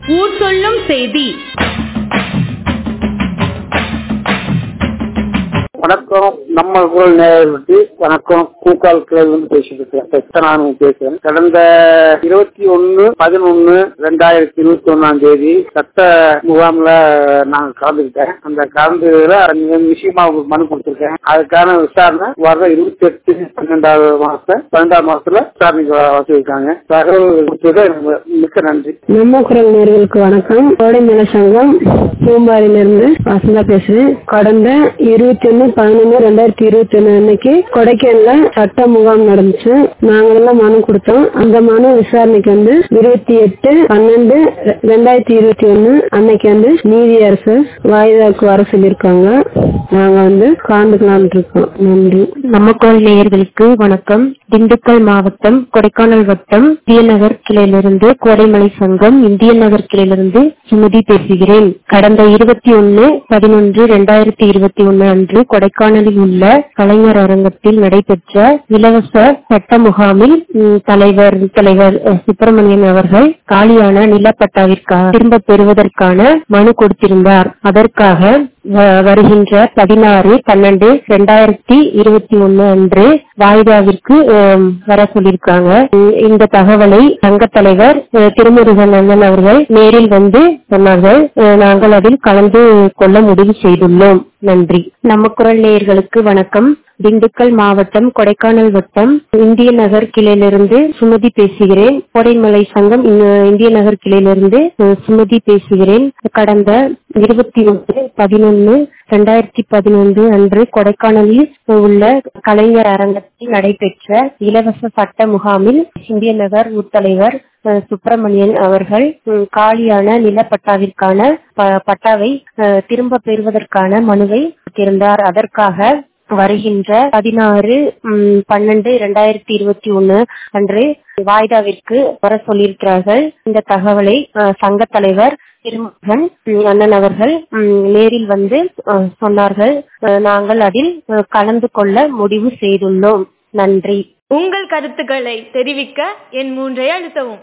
ஊர் சொல்லும் செய்தி வணக்கம் நம்ம குரல் நேயர்களுக்கு வணக்கம் கூக்கால் கிளையிலிருந்து பேசிட்டு இருக்கேன் நான் பேசுறேன் கடந்த இருபத்தி ஒன்னு பதினொன்னு ரெண்டாயிரத்தி இருபத்தி ஒன்னாம் தேதி சட்ட முகாம்ல நான் கலந்துக்கிட்டேன் அந்த கலந்துல விஷயமா ஒரு மனு கொடுத்திருக்கேன் அதுக்கான விசாரணை வர இருபத்தி எட்டு பன்னெண்டாவது மாசம் பன்னெண்டாவது மாசத்துல விசாரணைக்கு வச்சிருக்காங்க தகவல் கொடுத்தது எனக்கு மிக்க நன்றி நம்ம குரல் நேர்களுக்கு வணக்கம் கோடைமலை சங்கம் பூம்பாரிலிருந்து வசந்தா பேசுறேன் கடந்த இருபத்தி ஒன்னு பதினொன்னு ரெண்டாயிரத்தி இருபத்தி ஒன்னு அன்னைக்கு கொடைக்கானல சட்ட முகாம் நடந்துச்சு நாங்க எல்லாம் மனு கொடுத்தோம் அந்த மனு விசாரணைக்கு வந்து இருபத்தி எட்டு பன்னெண்டு ரெண்டாயிரத்தி இருபத்தி ஒன்னு அன்னைக்கு வந்து நீதி அரசு வாய்தாக்கு வர சொல்லியிருக்காங்க நாங்க வந்து கலந்துக்கலாம் இருக்கோம் நன்றி நம்ம குரல் நேயர்களுக்கு வணக்கம் திண்டுக்கல் மாவட்டம் கொடைக்கானல் வட்டம் இந்திய நகர் கிளையிலிருந்து கோடைமலை சங்கம் இந்திய நகர் கிளையிலிருந்து சுமதி பேசுகிறேன் கடந்த இருபத்தி ஒன்னு பதினொன்று இரண்டாயிரத்தி இருபத்தி ஒன்னு அன்று கொடைக்கானலில் உள்ள கலைஞர் அரங்கத்தில் நடைபெற்ற இலவச சட்ட முகாமில் ம், தலைவர் தலைவர் அஹ், சுப்பிரமணியன் அவர்கள் காலியான நிலப்பட்டாவிற்காக திரும்ப பெறுவதற்கான மனு கொடுத்திருந்தார் அதற்காக வ- வருகின்ற பதினாறு பன்னெண்டு ரெண்டாயிரத்தி இருபத்தி ஒன்னு அன்று வாய்தாவிற்கு ஆம், வர சொல்லியிருக்காங்க உம், இந்த தகவலை சங்க தலைவர் அஹ், திருமுருகன் அண்ணன் அவர்கள் நேரில் வந்து சொன்னார்கள் அஹ், நாங்கள் அதில் கலந்து கொள்ள முடிவு செய்துள்ளோம் நன்றி நம்ம குரல் நேயர்களுக்கு வணக்கம் திண்டுக்கல் மாவட்டம் கொடைக்கானல் வட்டம் இந்திய நகர் கிளையிலிருந்து சுமதி பேசுகிறேன் கோடைமலை சங்கம் இங்க- இந்திய நகர் கிளையிலிருந்து அஹ், சுமதி பேசுகிறேன் கடந்த இருபத்தி ஒன்று பதினொன்னு ரெண்டாயிரத்தி பதினொன்று அன்று கொடைக்கானலில் உள்ள கலைஞர் அரங்கத்தில் நடைபெற்ற இலவச சட்ட முகாமில் இந்திய நகர் ஊர் தலைவர் அஹ், சுப்பிரமணியன் அவர்கள் உம், காலியான நிலப்பட்டாவிற்கான ப- பட்டாவை அஹ், திரும்ப பெறுவதற்கான மனுவை கொடுத்திருந்தார் அதற்காக வருகின்ற பதினாறு ம், பன்னெண்டு இரண்டாயிரத்தி இருபத்தி ஒன்னு அன்று வாய்தாவிற்கு வர சொல்லியிருக்கிறார்கள் இந்த தகவலை அஹ், சங்க தலைவர் திருமுருகன் ம், அண்ணன் அவர்கள் ம், நேரில் வந்து அஹ், சொன்னார்கள் அஹ், நாங்கள் அதில் அஹ், கலந்து கொள்ள முடிவு செய்துள்ளோம் நன்றி உங்கள் கருத்துக்களை தெரிவிக்க என் மூன்றை அழுத்தவும்